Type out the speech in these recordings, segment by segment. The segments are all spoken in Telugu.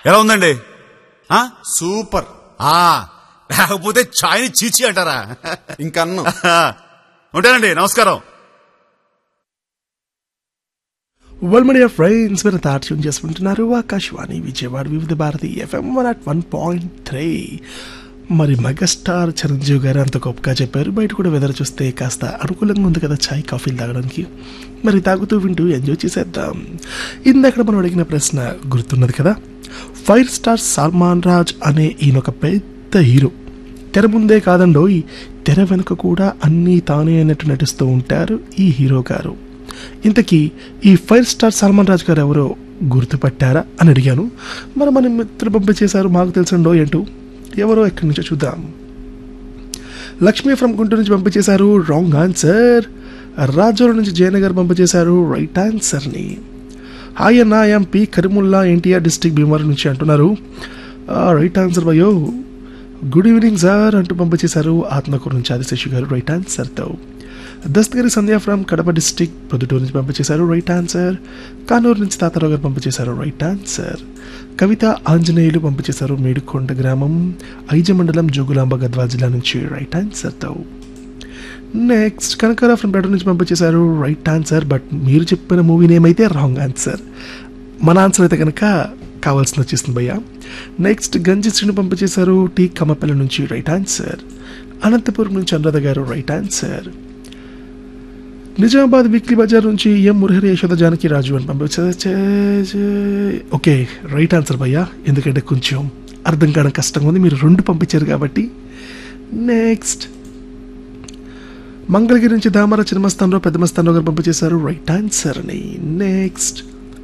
ఎలా ఉందండి ఆ? సూపర్ ఆ, లేకపోతే ఛాయ్ని చీచి అంటారా ఇంకన్ను ఉంటానండి నమస్కారం వెల్ మై డియర్ ఫ్రెండ్స్ మీరు తాట్యం చేసుకుంటున్నారు Akashvani Vijayawada Vividh Bharati FM one at one point three మరి మెగాస్టార్ చిరంజీవి గారు అంత గొప్పగా చెప్పారు బయట కూడా వెదర్ చూస్తే కాస్త అనుకూలంగా ఉంది కదా చాయ్ కాఫీలు తాగడానికి మరి తాగుతూ వింటూ ఎంజాయ్ చేసేద్దాం ఇందాక మనం అడిగిన ప్రశ్న గుర్తున్నది కదా ఫైవ్ స్టార్ సల్మాన్ రాజ్ అనే ఈయన ఒక పెద్ద హీరో తెర ముందే కాదండోయ్ తెర వెనుక కూడా అన్నీ తానే అన్నట్టు నటిస్తూ ఉంటారు ఈ హీరో గారు ఇంతకీ ఈ ఫైవ్ స్టార్ సల్మాన్ రాజ్ గారు ఎవరో గుర్తుపట్టారా అని అడిగాను మరి మన మిత్రులు పంపించేశారు మాకు తెలుసండో ఏంటో ఎవరో ఎక్కడి నుంచో చూద్దాం లక్ష్మీ ఫ్రమ్ గుంటూరు నుంచి పంపించేశారు రాంగ్ ఆన్సర్ రాజోల నుంచి జయనగర్ పంపించేశారు రైట్ ఆన్సర్ని హాయ్ అన్న I'm P Karimulla NTR district Bhimavaram నుంచి అంటున్నారు రైట్ ఆన్సర్ భయో గుడ్ ఈవినింగ్ సార్ అంటూ పంపించేశారు ఆత్మకూరు నుంచి ఆదిశేషు గారు రైట్ ఆన్సర్తో దస్తగిరి సంధ్య ఫ్రమ్ కడప డిస్టిక్ ప్రొద్దుటూరు నుంచి పంపించేశారు రైట్ ఆన్సర్ కానూరు నుంచి తాతారావు గారు పంపించేశారు రైట్ ఆన్సర్ కవిత ఆంజనేయులు పంపించేశారు మేడుకొండ గ్రామం ఐజ మండలం జోగులాంబ గద్వాల్ జిల్లా నుంచి రైట్ ఆన్సర్తో నెక్స్ట్ కనకరా ఫ్రమ్ బెటర్ నుంచి పంపించేశారు రైట్ ఆన్సర్ బట్ మీరు చెప్పిన మూవీ నేమ్ అయితే రాంగ్ ఆన్సర్ మన ఆన్సర్ అయితే కనుక కావాల్సిన వచ్చేసింది భయ్య నెక్స్ట్ గంజి శ్రీను పంపించేశారు టీ కమ్మపల్లి నుంచి రైట్ ఆన్సర్ అనంతపురం నుంచి Anuradha garu right answer Nizamabad weekly బజార్ నుంచి ఎం మురహరి యశోద జానకి రాజు అని పంపించారు చే- చే- ఓకే రైట్ ఆన్సర్ భయ్యా ఎందుకంటే కొంచెం అర్థం కావడం కష్టంగా ఉంది మీరు రెండు పంపించారు కాబట్టి నెక్స్ట్ మంగళగిరి నుంచి దామర చిన్నమస్తానరావు పెద్దమస్తానరావు గారు పంపించేశారు రైట్ ఆన్సర్ అని నెక్స్ట్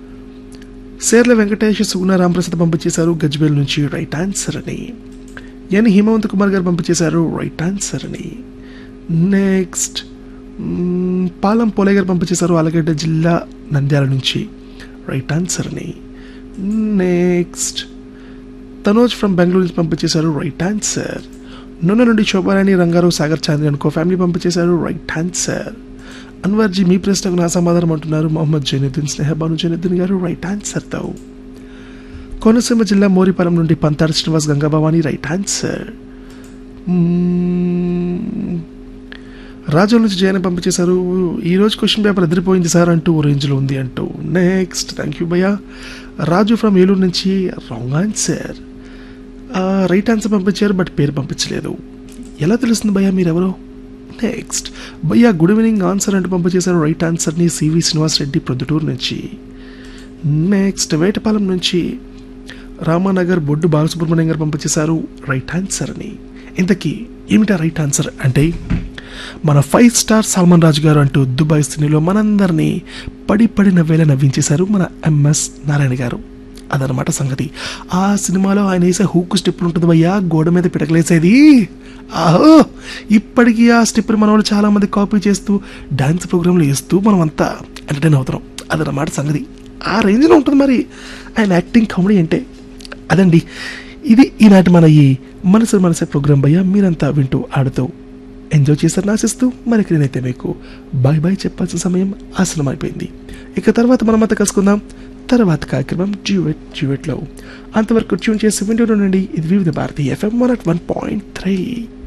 సేర్ల వెంకటేష్ సుగుణ రామప్రసాద్ పంపించేశారు గజ్వేల్ నుంచి రైట్ ఆన్సర్ అని ఎన్ హిమవంత్ కుమార్ గారు పంపించేశారు రైట్ ఆన్సర్ అని నెక్స్ట్ మ్మ్, పాలం పోలే గారు పంపించేశారు ఆలగడ్డ జిల్లా నంద్యాల నుంచి రైట్ ఆన్సర్ అని నెక్స్ట్ తనోజ్ ఫ్రమ్ బెంగళూరు నుంచి పంపించేశారు రైట్ ఆన్సర్ నూనె నుండి శోభారాణి రంగారావు సాగర్ చాంద్రి అనుకో ఫ్యామిలీ పంపించేశారు రైట్ ఆన్సర్ అన్వర్జీ మీ ప్రశ్నకు నా సమాధానం అంటున్నారు మొహమ్మద్ జైనుద్దీన్ స్నేహబాను జైనుద్దీన్ గారు రైట్ ఆన్సర్తో కోనసీమ జిల్లా మోరిపాలెం నుండి Panthadu Srinivas Gangabhavani right answer hmm. Razole నుంచి జయన పంపించేశారు ఈ రోజు క్వశ్చన్ పేపర్ ఎదిరిపోయింది సార్ అంటూ ఓ రేంజ్లో ఉంది అంటూ నెక్స్ట్ థ్యాంక్ యూ భయ్యా రాజు ఫ్రమ్ ఏలూరు నుంచి రాంగ్ ఆన్సర్ రైట్ ఆన్సర్ పంపించారు బట్ పేరు పంపించలేదు ఎలా తెలుస్తుంది భయ్యా మీరెవరో నెక్స్ట్ భయ్యా గుడ్ ఈవినింగ్ ఆన్సర్ అంటూ పంపించేశారు రైట్ ఆన్సర్ని సివి శ్రీనివాస్ రెడ్డి ప్రొద్దుటూరు నుంచి నెక్స్ట్ వేటపాలెం నుంచి రామానగర్ బొడ్డు బాలసుబ్రహ్మణ్యం గారు పంపించేశారు రైట్ ఆన్సర్ అని ఇంతకీ ఏమిటా రైట్ ఆన్సర్ అంటే మన ఫైవ్ స్టార్ సల్మాన్ రాజు గారు అంటూ దుబాయ్ సినీలో మనందరినీ పడి పడి నవ్వేలా నవ్వించేశారు మన ఎంఎస్ నారాయణ గారు అదనమాట సంగతి ఆ సినిమాలో ఆయన వేసే హూక్ స్టెప్ ఉంటుంది భయ్యా గోడ మీద పిటకలేసేది ఆహో ఇప్పటికీ ఆ స్టెప్ మన వాళ్ళు చాలా మంది కాపీ చేస్తూ డాన్స్ ప్రోగ్రాంలు వేస్తూ మనం అంతా ఎంటర్టైన్ అవుతున్నాం అదనమాట సంగతి ఆ రేంజ్లో ఉంటుంది మరి ఆయన యాక్టింగ్ కామెడీ అంటే అదండి ఇది ఈనాటి మన ఈ మనసు మనసే ప్రోగ్రాం భయ్యా మీరంతా వింటూ ఆడుతూ ఎంజాయ్ చేశారని ఆశిస్తూ మరి నేనైతే మీకు బాయ్ బాయ్ చెప్పాల్సిన సమయం ఆసనం అయిపోయింది ఇక తర్వాత మనమంతా కలుసుకుందాం తర్వాత కార్యక్రమం జ్యూవెట్ జ్యూవెట్లో అంతవరకు ట్యూన్ చేసి వింటూ నుండి ఇది Vividh Bharati FM one at one point three